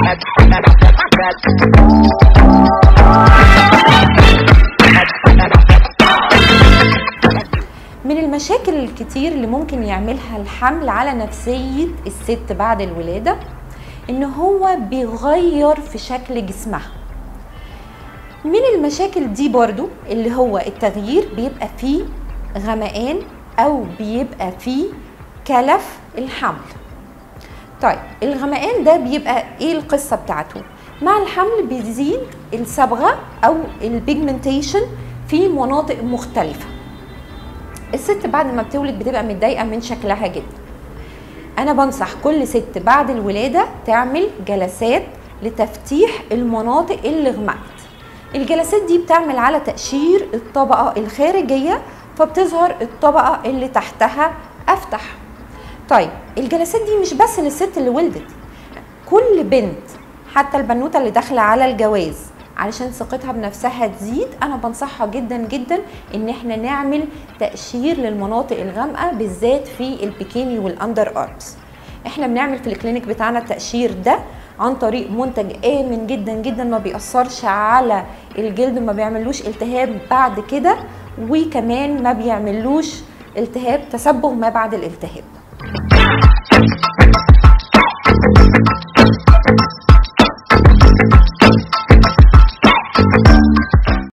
من المشاكل الكتير اللي ممكن يعملها الحمل على نفسية الست بعد الولادة ان هو بيغير في شكل جسمها من المشاكل دي برضو اللي هو التغيير بيبقى فيه غمقان او بيبقى فيه كلف الحمل طيب الغمقان ده بيبقى ايه القصه بتاعته مع الحمل بيزيد الصبغه او البيجمنتيشن في مناطق مختلفه الست بعد ما بتولد بتبقى متضايقه من شكلها جدا انا بنصح كل ست بعد الولاده تعمل جلسات لتفتيح المناطق اللي غمقت الجلسات دي بتعمل على تقشير الطبقه الخارجيه فبتظهر الطبقه اللي تحتها افتح طيب الجلسات دي مش بس للست اللي ولدت كل بنت حتى البنوته اللي داخله على الجواز علشان ثقتها بنفسها تزيد انا بنصحها جدا جدا ان احنا نعمل تقشير للمناطق الغامقه بالذات في البيكيني والاندر ارمز احنا بنعمل في الكلينيك بتاعنا التقشير ده عن طريق منتج امن جدا جدا ما بيأثرش على الجلد ما بيعملوش التهاب بعد كده وكمان ما بيعملوش التهاب تسبغ ما بعد الالتهاب